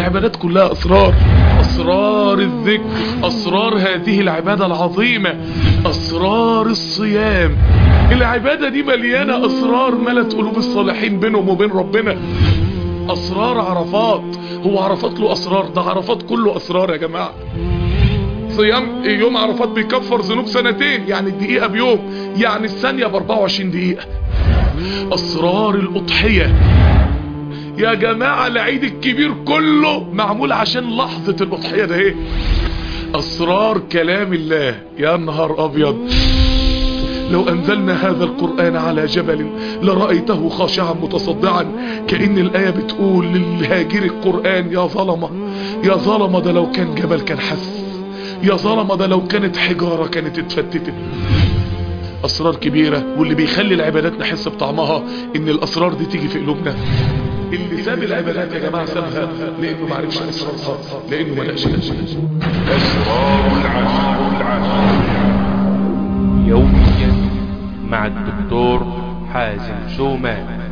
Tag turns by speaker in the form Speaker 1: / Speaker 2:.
Speaker 1: العبادات كلها اسرار اسرار الذكر اسرار هذه العبادة العظيمة اسرار الصيام العبادة دي مليانة اسرار ملت قلوب الصالحين بينهم وبين ربنا اسرار عرفات هو عرفات له اسرار ده عرفات كله اسرار يا جماعة صيام يوم عرفات بيكفر ذنوب سنتين يعني الدقيقة بيوم يعني الثانية ب 24 دقيقة اسرار الاضحية يا جماعة العيد الكبير كله معمول عشان لحظة الاضحية ده ايه اسرار كلام الله يا نهار ابيض لو انزلنا هذا القرآن على جبل لرأيته خاشعا متصدعا كأن الآية بتقول للهاجر القرآن يا ظلمة يا ظلمة ده لو كان جبل كان حس يا ظلمة ده لو كانت حجارة كانت اتفتتت اسرار كبيرة واللي بيخلي العبادات نحس بطعمها ان الاسرار دي تيجي في قلوبنا اللي ساب العبادات يا جماعة سابها لانه ما عرفش اسرارها لانه ما لقاش
Speaker 2: أسرار العشر
Speaker 3: يوميا مع الدكتور حازم شومان